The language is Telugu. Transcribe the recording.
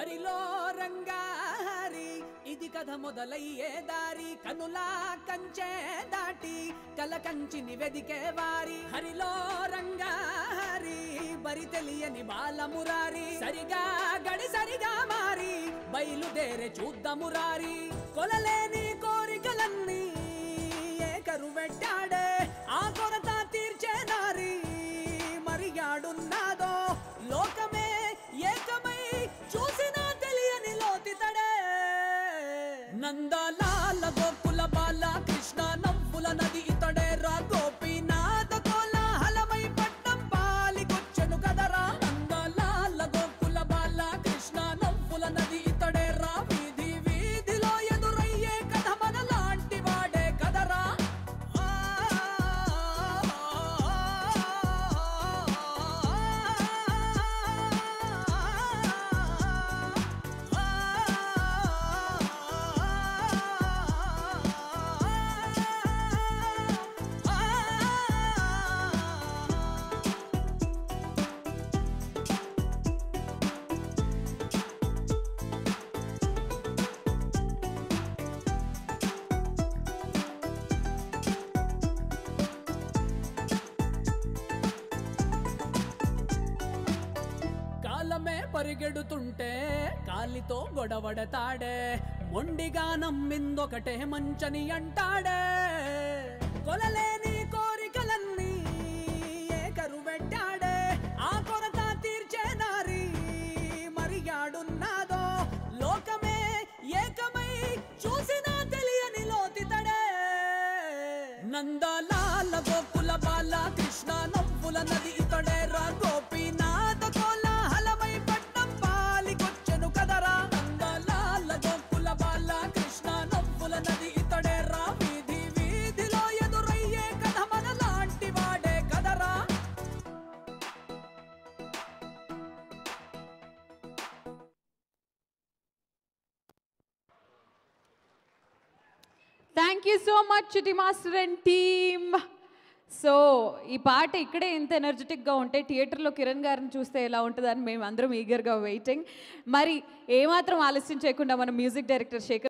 హరిలో రంగారి ఇది కథ మొదలయ్యే దారి కనులా కంచే దాటి కల కంచిని వెదికే వారి హరిలో రంగారి బరి తెలియని బాలమురారి సరిగా గడి సరిగా మారి బయలుదేరే చూద్దామురారి కొలలేని కోరికలన్నీ ఏకరు పెట్టాడే ఆ కొరత తీర్చే నారి మరియాడున్నాదో లోకమే ఏకమై చూసినా తెలియని లోతితడే నందలాల గోకుల బాల కృష్ణ నవ్వుల నది ఇతడే రా గోపీనాథ కోలాహలమై పట్నం పాలికొచ్చెను కదరా నందలాల గోకుల బాల కృష్ణ నవ్వుల నది ఇతడే రా వీధి వీధిలో ఎదురయ్యే కథ మనలాంటి వాడే కదరా కాలమే పరిగెడుతుంటే కాలితో గొడవడతాడే మొండిగా నమ్మిందొకటే మంచని అంటాడే కొలలేని కోరికలన్నీ ఏకరు పెట్టాడే ఆ కొరత తీర్చే నారి మరియాడున్నాదో లోకమే ఏకమై చూసినా తెలియని లోతితడే నందలాల గోకుల బాల కృష్ణ నవ్వుల నది ఇతడే రా గోపీనాథ కోలాహలమై పట్నం పాలికొచ్చెను కదరా నందలాల గోకుల బాల కృష్ణ నవ్వుల నది ఇతడే రా వీధి వీధిలో ఎదురయ్యే కథ మనలాంటి వాడే కదరా thank you so much Chitti master and team so ఈ పాట ఇక్కడే ఇంత ఎనర్జెటిక్గా ఉంటే థియేటర్లో కిరణ్ గారిని చూస్తే ఎలా ఉంటుందని మేము అందరం ఈగర్గా వెయిటింగ్ మరి ఏమాత్రం ఆలస్యం చేయకుండా మన మ్యూజిక్ డైరెక్టర్ శేఖర్